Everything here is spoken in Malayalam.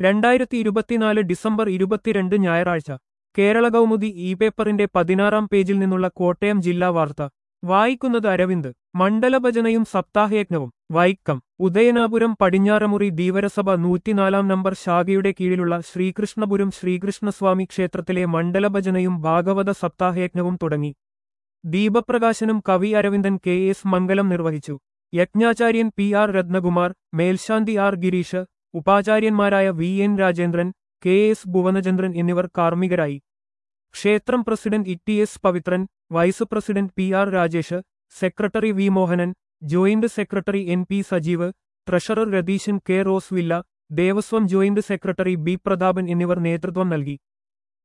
രണ്ടായിരത്തി ഇരുപത്തിനാല് ഡിസംബർ ഇരുപത്തിരണ്ട് ഞായറാഴ്ച കേരള കൗമുദി ഇ പേപ്പറിന്റെ പതിനാറാം പേജിൽ നിന്നുള്ള കോട്ടയം ജില്ലാ വാർത്ത വായിക്കുന്നത് അരവിന്ദ് മണ്ഡലഭജനയും സപ്താഹയജ്ഞവും വൈക്കം ഉദയനാപുരം പടിഞ്ഞാറമുറി ധീവരസഭ നൂറ്റിനാലാം നമ്പർ ശാഖയുടെ കീഴിലുള്ള ശ്രീകൃഷ്ണപുരം ശ്രീകൃഷ്ണസ്വാമി ക്ഷേത്രത്തിലെ മണ്ഡലഭജനയും ഭാഗവത സപ്താഹയജ്ഞവും തുടങ്ങി ദീപപ്രകാശനം കവി അരവിന്ദൻ കെ എസ് മംഗലം നിർവഹിച്ചു യജ്ഞാചാര്യൻ പി ആർ രത്നകുമാർ മേൽശാന്തി ആർ ഗിരീഷ് ഉപാചാര്യന്മാരായ V N Rajendran K S Bhuvanachandran എന്നിവർ കാർമ്മികരായി ക്ഷേത്രം president E T S Pavithran vice president P R Rajesh secretary V Mohanan joint secretary N P Sajeev treasurer Ratheesan K rose villa Devaswom joint secretary B Prathapan എന്നിവർ നേതൃത്വം നൽകി